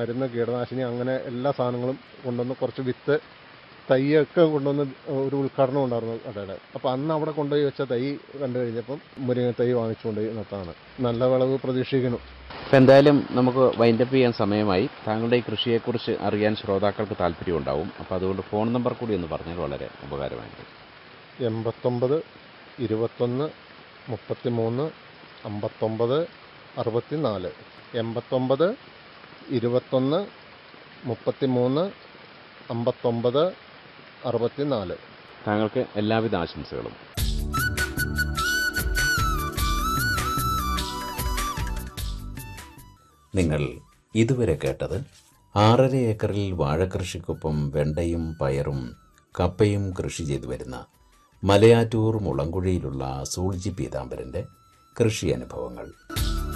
മരുന്ന് കീടനാശിനി അങ്ങനെ എല്ലാ സാധനങ്ങളും കൊണ്ടുവന്ന് കുറച്ച് വിത്ത് തൈയൊക്കെ കൊണ്ടുവന്ന് ഒരു ഉദ്ഘാടനം ഉണ്ടായിരുന്നു കടയുടെ അപ്പോൾ അന്ന് അവിടെ കൊണ്ടുപോയി വെച്ച തൈ കണ്ടു കഴിഞ്ഞപ്പം മുരിങ്ങ തൈ വാങ്ങിച്ചുകൊണ്ട് നട്ടാണ് നല്ല വിളവ് പ്രതീക്ഷിക്കുന്നു അപ്പം എന്തായാലും നമുക്ക് വൈൻഡപ്പ് ചെയ്യാൻ സമയമായി താങ്കളുടെ ഈ കൃഷിയെക്കുറിച്ച് അറിയാൻ ശ്രോതാക്കൾക്ക് താല്പര്യമുണ്ടാവും അപ്പോൾ അതുകൊണ്ട് ഫോൺ നമ്പർ കൂടി ഒന്ന് പറഞ്ഞാൽ വളരെ ഉപകാരമായിരിക്കും എൺപത്തൊമ്പത് ഇരുപത്തൊന്ന് മുപ്പത്തി മൂന്ന് അമ്പത്തൊമ്പത് അറുപത്തി നാല് എൺപത്തൊമ്പത് ഇരുപത്തൊന്ന് മുപ്പത്തി മൂന്ന് അമ്പത്തൊമ്പത് അറുപത്തി നാല് താങ്കൾക്ക് എല്ലാവിധ ആശംസകളും നിങ്ങൾ ഇതുവരെ കേട്ടത് ആറര ഏക്കറിൽ വാഴകൃഷിക്കൊപ്പം വെണ്ടയും പയറും കപ്പയും കൃഷി ചെയ്തു വരുന്ന മലയാറ്റൂർ മുളങ്കുഴിയിലുള്ള സൂൾജി പീതാംബരന്റെ കൃഷി അനുഭവങ്ങൾ